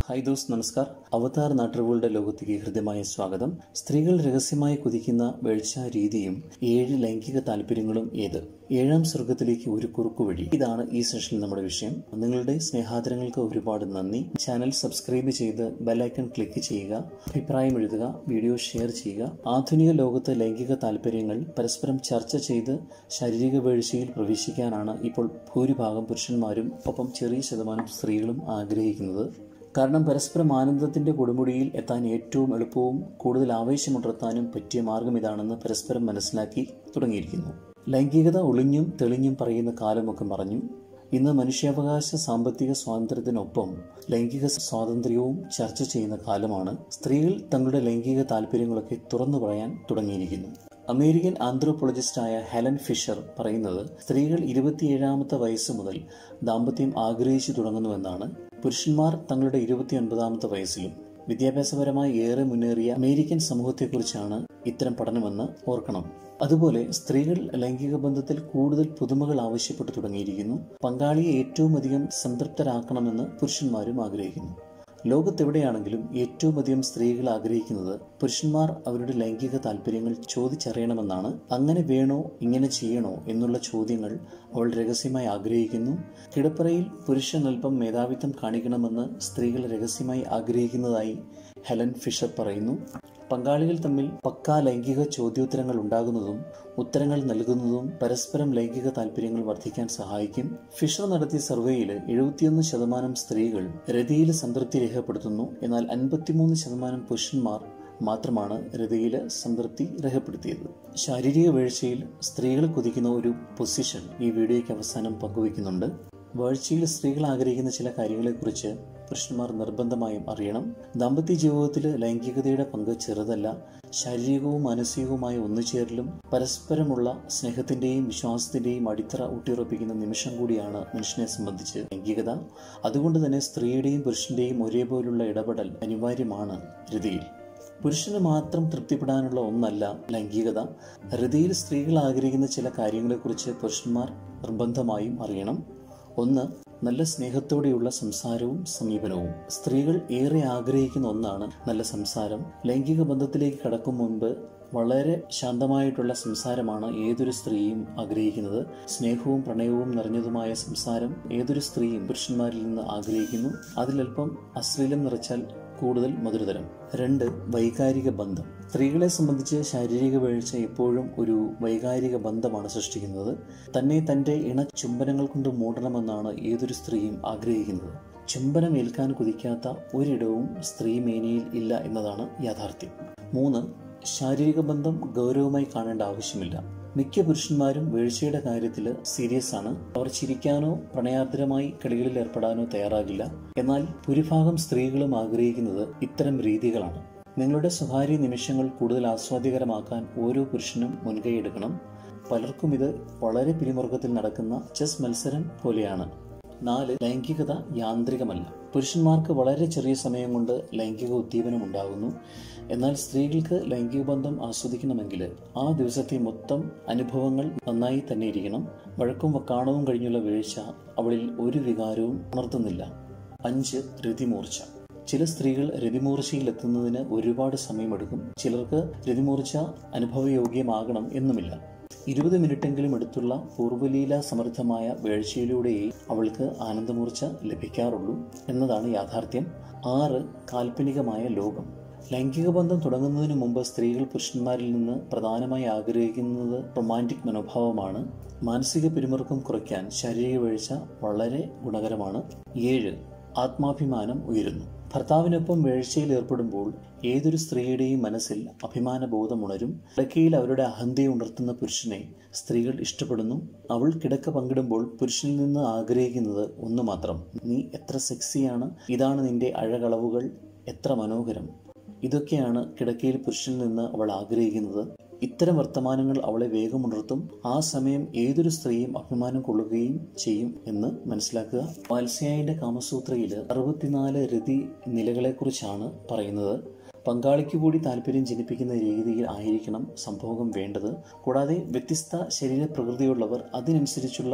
hi those നമസ്കാർ അവതാർ നാട്ടുകളുടെ ലോകത്തേക്ക് ഹൃദ്യമായ സ്വാഗതം സ്ത്രീകൾ രഹസ്യമായി കുതിക്കുന്ന വീഴ്ച രീതിയും ഏഴ് ലൈംഗിക താല്പര്യങ്ങളും ഏത് ഏഴാം സ്വർഗത്തിലേക്ക് ഒരു കുറുക്കുവഴി ഇതാണ് ഈ സെഷനിൽ നമ്മുടെ വിഷയം നിങ്ങളുടെ സ്നേഹാദരങ്ങൾക്ക് ഒരുപാട് നന്ദി ചാനൽ സബ്സ്ക്രൈബ് ചെയ്ത് ബെലൈക്കൺ ക്ലിക്ക് ചെയ്യുക അഭിപ്രായം എഴുതുക വീഡിയോ ഷെയർ ചെയ്യുക ആധുനിക ലോകത്ത് ലൈംഗിക താല്പര്യങ്ങൾ പരസ്പരം ചർച്ച ചെയ്ത് ശാരീരിക വീഴ്ചയിൽ പ്രവേശിക്കാനാണ് ഇപ്പോൾ ഭൂരിഭാഗം പുരുഷന്മാരും ഒപ്പം ചെറിയ ശതമാനം സ്ത്രീകളും ആഗ്രഹിക്കുന്നത് കാരണം പരസ്പരം ആനന്ദത്തിന്റെ കൊടുമുടിയിൽ എത്താൻ ഏറ്റവും എളുപ്പവും കൂടുതൽ ആവേശമുണർത്താനും പറ്റിയ മാർഗം ഇതാണെന്ന് പരസ്പരം മനസ്സിലാക്കി തുടങ്ങിയിരിക്കുന്നു ലൈംഗികത ഒളിഞ്ഞും തെളിഞ്ഞും പറയുന്ന കാലമൊക്കെ മറഞ്ഞു ഇന്ന് മനുഷ്യാവകാശ സാമ്പത്തിക സ്വാതന്ത്ര്യത്തിനൊപ്പം ലൈംഗിക സ്വാതന്ത്ര്യവും ചർച്ച ചെയ്യുന്ന കാലമാണ് സ്ത്രീകൾ തങ്ങളുടെ ലൈംഗിക താല്പര്യങ്ങളൊക്കെ തുറന്നു പറയാൻ തുടങ്ങിയിരിക്കുന്നു അമേരിക്കൻ ആന്ത്രോപോളജിസ്റ്റായ ഹെലൻ ഫിഷർ പറയുന്നത് സ്ത്രീകൾ ഇരുപത്തിയേഴാമത്തെ വയസ്സ് മുതൽ ദാമ്പത്യം ആഗ്രഹിച്ചു തുടങ്ങുന്നുവെന്നാണ് പുരുഷന്മാർ തങ്ങളുടെ ഇരുപത്തിയൊൻപതാമത്തെ വയസ്സിലും വിദ്യാഭ്യാസപരമായി ഏറെ മുന്നേറിയ അമേരിക്കൻ സമൂഹത്തെക്കുറിച്ചാണ് ഇത്തരം പഠനമെന്ന് ഓർക്കണം അതുപോലെ സ്ത്രീകൾ ലൈംഗിക ബന്ധത്തിൽ കൂടുതൽ പുതുമകൾ ആവശ്യപ്പെട്ടു തുടങ്ങിയിരിക്കുന്നു പങ്കാളിയെ ഏറ്റവും അധികം സംതൃപ്തരാക്കണമെന്ന് പുരുഷന്മാരും ആഗ്രഹിക്കുന്നു ലോകത്തെവിടെയാണെങ്കിലും ഏറ്റവും അധികം സ്ത്രീകൾ ആഗ്രഹിക്കുന്നത് പുരുഷന്മാർ അവരുടെ ലൈംഗിക താല്പര്യങ്ങൾ ചോദിച്ചറിയണമെന്നാണ് അങ്ങനെ വേണോ ഇങ്ങനെ ചെയ്യണോ എന്നുള്ള ചോദ്യങ്ങൾ അവൾ രഹസ്യമായി ആഗ്രഹിക്കുന്നു കിടപ്പറയിൽ പുരുഷൻ അല്പം മേധാവിത്വം കാണിക്കണമെന്ന് സ്ത്രീകൾ രഹസ്യമായി ആഗ്രഹിക്കുന്നതായി ഹെലൻ ഫിഷർ പറയുന്നു പങ്കാളികൾ തമ്മിൽ പക്കാ ലൈംഗിക ചോദ്യോത്തരങ്ങൾ ഉണ്ടാകുന്നതും ഉത്തരങ്ങൾ നൽകുന്നതും പരസ്പരം ലൈംഗിക താല്പര്യങ്ങൾ വർദ്ധിക്കാൻ സഹായിക്കും ഫിഷർ നടത്തിയ സർവേയിൽ എഴുപത്തിയൊന്ന് ശതമാനം സ്ത്രീകൾ രതിയിൽ സംതൃപ്തി രേഖപ്പെടുത്തുന്നു എന്നാൽ അൻപത്തിമൂന്ന് ശതമാനം പുരുഷന്മാർ മാത്രമാണ് രതിയിൽ സംതൃപ്തി രേഖപ്പെടുത്തിയത് ശാരീരിക വീഴ്ചയിൽ സ്ത്രീകൾ കുതിക്കുന്ന ഒരു പൊസിഷൻ ഈ വീഡിയോയ്ക്ക് അവസാനം പങ്കുവയ്ക്കുന്നുണ്ട് വീഴ്ചയിൽ സ്ത്രീകൾ ആഗ്രഹിക്കുന്ന ചില കാര്യങ്ങളെക്കുറിച്ച് പുരുഷന്മാർ നിർബന്ധമായും അറിയണം ദാമ്പത്യ ജീവിതത്തിൽ ലൈംഗികതയുടെ പങ്ക് ചെറുതല്ല ശാരീരികവും മാനസികവുമായ ഒന്നുചേരലും പരസ്പരമുള്ള സ്നേഹത്തിന്റെയും വിശ്വാസത്തിന്റെയും അടിത്തറ ഊട്ടിയുറപ്പിക്കുന്ന നിമിഷം കൂടിയാണ് മനുഷ്യനെ സംബന്ധിച്ച് ലൈംഗികത അതുകൊണ്ട് തന്നെ സ്ത്രീയുടെയും പുരുഷന്റെയും ഒരേപോലുള്ള ഇടപെടൽ അനിവാര്യമാണ് രതിയിൽ പുരുഷന് മാത്രം തൃപ്തിപ്പെടാനുള്ള ഒന്നല്ല ലൈംഗികത ഹൃദയിൽ സ്ത്രീകൾ ആഗ്രഹിക്കുന്ന ചില കാര്യങ്ങളെക്കുറിച്ച് പുരുഷന്മാർ നിർബന്ധമായും അറിയണം ഒന്ന് നല്ല സ്നേഹത്തോടെയുള്ള സംസാരവും സമീപനവും സ്ത്രീകൾ ഏറെ ആഗ്രഹിക്കുന്ന ഒന്നാണ് നല്ല സംസാരം ലൈംഗിക ബന്ധത്തിലേക്ക് കടക്കും മുൻപ് വളരെ ശാന്തമായിട്ടുള്ള സംസാരമാണ് ഏതൊരു സ്ത്രീയും ആഗ്രഹിക്കുന്നത് സ്നേഹവും പ്രണയവും നിറഞ്ഞതുമായ സംസാരം ഏതൊരു സ്ത്രീയും പുരുഷന്മാരിൽ നിന്ന് ആഗ്രഹിക്കുന്നു അതിലൽപ്പം അശ്ലീലം നിറച്ചാൽ കൂടുതൽ മധുരതരം രണ്ട് വൈകാരിക ബന്ധം സ്ത്രീകളെ സംബന്ധിച്ച് ശാരീരിക വീഴ്ച എപ്പോഴും ഒരു വൈകാരിക ബന്ധമാണ് സൃഷ്ടിക്കുന്നത് തന്നെ തന്റെ ഇണ ചുംബനങ്ങൾ കൊണ്ട് മൂടണമെന്നാണ് ഏതൊരു സ്ത്രീയും ആഗ്രഹിക്കുന്നത് ചുംബനം ഏൽക്കാൻ കുതിക്കാത്ത ഒരിടവും സ്ത്രീ മേനയിൽ ഇല്ല എന്നതാണ് യാഥാർത്ഥ്യം മൂന്ന് ശാരീരിക ബന്ധം ഗൗരവമായി കാണേണ്ട ആവശ്യമില്ല മിക്ക പുരുഷന്മാരും വീഴ്ചയുടെ കാര്യത്തിൽ സീരിയസ് ആണ് അവർ ചിരിക്കാനോ പ്രണയാർദ്രമായി കളികളിൽ ഏർപ്പെടാനോ തയ്യാറാകില്ല എന്നാൽ ഭൂരിഭാഗം സ്ത്രീകളും ആഗ്രഹിക്കുന്നത് ഇത്തരം രീതികളാണ് നിങ്ങളുടെ സ്വകാര്യ നിമിഷങ്ങൾ കൂടുതൽ ആസ്വാദ്യകരമാക്കാൻ ഓരോ പുരുഷനും മുൻകൈയെടുക്കണം പലർക്കും ഇത് വളരെ പിരിമുറുക്കത്തിൽ നടക്കുന്ന ചെസ് മത്സരം പോലെയാണ് നാല് ലൈംഗികത യാന്ത്രികമല്ല പുരുഷന്മാർക്ക് വളരെ ചെറിയ സമയം കൊണ്ട് ലൈംഗിക ഉദ്ദീപനം ഉണ്ടാകുന്നു എന്നാൽ സ്ത്രീകൾക്ക് ലൈംഗിക ബന്ധം ആസ്വദിക്കണമെങ്കിൽ ആ ദിവസത്തെ മൊത്തം അനുഭവങ്ങൾ നന്നായി തന്നെ ഇരിക്കണം വഴക്കും വക്കാണവും കഴിഞ്ഞുള്ള വീഴ്ച അവളിൽ ഒരു വികാരവും ഉണർത്തുന്നില്ല അഞ്ച് രതിമൂർച്ച ചില സ്ത്രീകൾ രതിമൂർച്ചയിൽ എത്തുന്നതിന് ഒരുപാട് സമയമെടുക്കും ചിലർക്ക് രതിമൂർച്ച അനുഭവയോഗ്യമാകണം എന്നുമില്ല ഇരുപത് മിനിറ്റെങ്കിലും എടുത്തുള്ള പൂർവ്വലീല സമൃദ്ധമായ വീഴ്ചയിലൂടെയേ അവൾക്ക് ആനന്ദമൂർച്ച ലഭിക്കാറുള്ളൂ എന്നതാണ് യാഥാർത്ഥ്യം ആറ് കാൽപ്പനികമായ ലോകം ലൈംഗിക ബന്ധം തുടങ്ങുന്നതിന് മുമ്പ് സ്ത്രീകൾ പുരുഷന്മാരിൽ നിന്ന് പ്രധാനമായി ആഗ്രഹിക്കുന്നത് റൊമാൻറ്റിക് മനോഭാവമാണ് മാനസിക പിരിമുറുക്കം കുറയ്ക്കാൻ ശാരീരിക വീഴ്ച വളരെ ഗുണകരമാണ് ഏഴ് ആത്മാഭിമാനം ഉയരുന്നു ഭർത്താവിനൊപ്പം വീഴ്ചയിൽ ഏർപ്പെടുമ്പോൾ ഏതൊരു സ്ത്രീയുടെയും മനസ്സിൽ അഭിമാനബോധം ഉണരും കിടക്കയിൽ അവരുടെ അഹന്തയെ ഉണർത്തുന്ന പുരുഷനെ സ്ത്രീകൾ ഇഷ്ടപ്പെടുന്നു അവൾ കിടക്ക പങ്കിടുമ്പോൾ പുരുഷനിൽ നിന്ന് ആഗ്രഹിക്കുന്നത് ഒന്നു മാത്രം നീ എത്ര സെക്സിയാണ് ഇതാണ് നിന്റെ അഴകളവുകൾ എത്ര മനോഹരം ഇതൊക്കെയാണ് കിടക്കയിൽ പുരുഷനിൽ നിന്ന് അവൾ ആഗ്രഹിക്കുന്നത് ഇത്തരം വർത്തമാനങ്ങൾ അവളെ വേഗമുണർത്തും ആ സമയം ഏതൊരു സ്ത്രീയും അഭിമാനം കൊള്ളുകയും ചെയ്യും എന്ന് മനസ്സിലാക്കുക വാത്സ്യായന്റെ കാമസൂത്രയിൽ അറുപത്തിനാല് രതി നിലകളെക്കുറിച്ചാണ് പറയുന്നത് പങ്കാളിക്ക് കൂടി താല്പര്യം ജനിപ്പിക്കുന്ന രീതിയിൽ ആയിരിക്കണം സംഭോഗം വേണ്ടത് കൂടാതെ വ്യത്യസ്ത ശരീര പ്രകൃതിയുള്ളവർ അതിനനുസരിച്ചുള്ള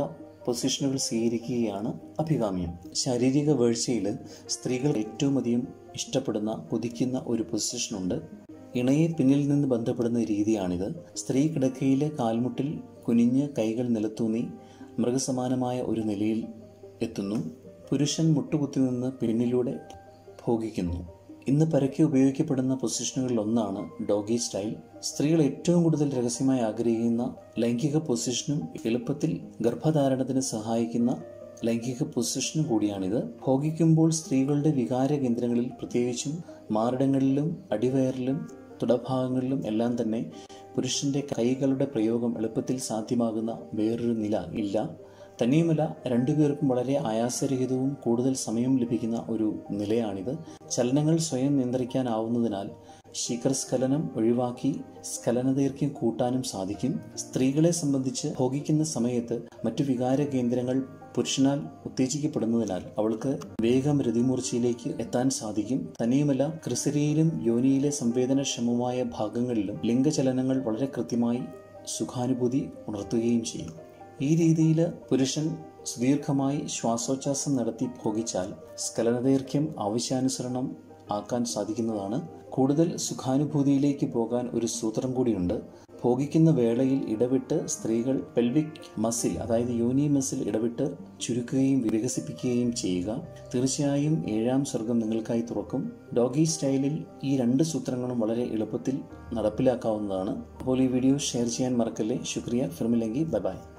പൊസിഷനുകൾ സ്വീകരിക്കുകയാണ് അഭികാമ്യം ശാരീരിക വീഴ്ചയിൽ സ്ത്രീകൾ ഏറ്റവും അധികം ഇഷ്ടപ്പെടുന്ന കൊതിക്കുന്ന ഒരു പൊസിഷനുണ്ട് ഇണയെ പിന്നിൽ നിന്ന് ബന്ധപ്പെടുന്ന രീതിയാണിത് സ്ത്രീ കിടക്കയിലെ കാൽമുട്ടിൽ കുനിഞ്ഞ് കൈകൾ നിലത്തൂന്നി മൃഗസമാനമായ ഒരു നിലയിൽ എത്തുന്നു പുരുഷൻ മുട്ടുകുത്തി നിന്ന് പിന്നിലൂടെ ഭോഗിക്കുന്നു ഇന്ന് പരക്കെ ഉപയോഗിക്കപ്പെടുന്ന പൊസിഷനുകളിൽ ഒന്നാണ് ഡോഗി സ്റ്റൈൽ സ്ത്രീകൾ ഏറ്റവും കൂടുതൽ രഹസ്യമായി ആഗ്രഹിക്കുന്ന ലൈംഗിക പൊസിഷനും എളുപ്പത്തിൽ ഗർഭധാരണത്തിന് സഹായിക്കുന്ന ലൈംഗിക പൊസിഷനും കൂടിയാണിത് ഭോഗിക്കുമ്പോൾ സ്ത്രീകളുടെ വികാര കേന്ദ്രങ്ങളിൽ പ്രത്യേകിച്ചും മാറിടങ്ങളിലും അടിവയറിലും തുടഭാഗങ്ങളിലും എല്ലാം തന്നെ പുരുഷന്റെ കൈകളുടെ പ്രയോഗം എളുപ്പത്തിൽ സാധ്യമാകുന്ന വേറൊരു നില ഇല്ല തന്നെയുമല്ല രണ്ടുപേർക്കും വളരെ ആയാസരഹിതവും കൂടുതൽ സമയം ലഭിക്കുന്ന ഒരു നിലയാണിത് ചലനങ്ങൾ സ്വയം നിയന്ത്രിക്കാനാവുന്നതിനാൽ ശിഖരസ്ഖലനം ഒഴിവാക്കി സ്ഖലനദൈർഘ്യം കൂട്ടാനും സാധിക്കും സ്ത്രീകളെ സംബന്ധിച്ച് ഭോഗിക്കുന്ന സമയത്ത് മറ്റു വികാര കേന്ദ്രങ്ങൾ പുരുഷനാൽ ഉത്തേജിക്കപ്പെടുന്നതിനാൽ അവൾക്ക് വേഗം രതിമൂർച്ചയിലേക്ക് എത്താൻ സാധിക്കും തന്നെയുമല്ല ക്രിസരിയിലും യോനിയിലെ സംവേദനക്ഷമമായ ഭാഗങ്ങളിലും ലിംഗചലനങ്ങൾ വളരെ കൃത്യമായി സുഖാനുഭൂതി ഉണർത്തുകയും ചെയ്യും ഈ രീതിയിൽ പുരുഷൻ സുദീർഘമായി ശ്വാസോച്ഛ്വാസം നടത്തി ഭോഗിച്ചാൽ സ്ഖലനദൈർഘ്യം ആവശ്യാനുസരണം ആക്കാൻ സാധിക്കുന്നതാണ് കൂടുതൽ സുഖാനുഭൂതിയിലേക്ക് പോകാൻ ഒരു സൂത്രം കൂടിയുണ്ട് ഭോഗിക്കുന്ന വേളയിൽ ഇടവിട്ട് സ്ത്രീകൾ പെൽവിക് മസിൽ അതായത് യോനി മസിൽ ഇടവിട്ട് ചുരുക്കുകയും വികസിപ്പിക്കുകയും ചെയ്യുക തീർച്ചയായും ഏഴാം സ്വർഗം നിങ്ങൾക്കായി തുറക്കും ഡോഗി സ്റ്റൈലിൽ ഈ രണ്ട് സൂത്രങ്ങളും വളരെ എളുപ്പത്തിൽ നടപ്പിലാക്കാവുന്നതാണ് അപ്പോൾ ഈ വീഡിയോ ഷെയർ ചെയ്യാൻ മറക്കല്ലേ ശുക്രിയ ഫിർമിലെങ്കി ബൈ ബൈ